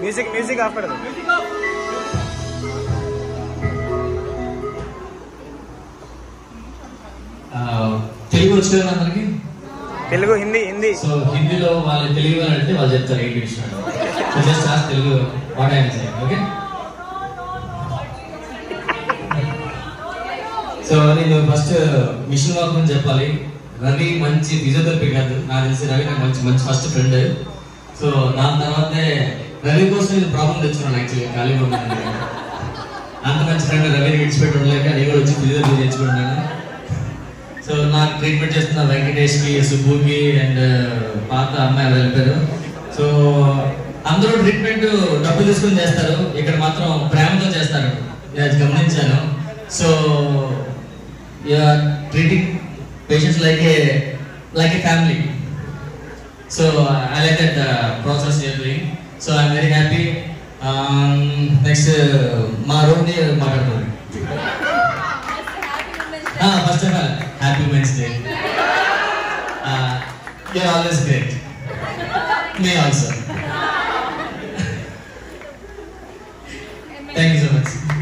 Music music of कर दो ఆ, తెలుగు వచ్చు కదా అందరికి తెలుగు హిందీ హిందీ సో హిందీలో వాళ్ళు తెలుగు అని అంటే వాళ్ళు చెప్తారు ఏంటి విషయం so just as Telugu what I'm saying okay so నేను ఫస్ట్ మిషన్ వర్క్ గురించి చెప్పాలి రవి మంచి ఫిజియోథెరపీ కాదు నాకు తెలిసి రవి నాకు మంచి మంచి ఫస్ట్ ఫ్రెండ్ సో దాని తర్వాతే రవి కోసం నేను ప్రాబ్లం తెచ్చుకున్నాను యాక్చువల్లీ ఖాళీగా ఉన్నాను అంత మంచి ఫ్రెండ్ రవిని విడిచిపెట్టి ఉండలేక నేను కూడా వచ్చి ఫిజియోథెరపీ తెచ్చుకున్నాను సో నాకు ట్రీట్మెంట్ చేస్తున్న వెంకటేష్ కి సుబ్బుకి అండ్ పాత అమ్మాయి వెళ్ళిపోయారు సో అందరూ ట్రీట్మెంట్ డబ్బులు తీసుకుని చేస్తారు ఇక్కడ మాత్రం ప్రేమతో చేస్తారు నేను అది గమనించాను so treating patients like a like a family so I like that process you're doing so I'm very happy next మా రోడ్ని మాట్లాడుతుంది Ah, first of all, happy Wednesday. Uh, you're always great. Me also. Thank you so much.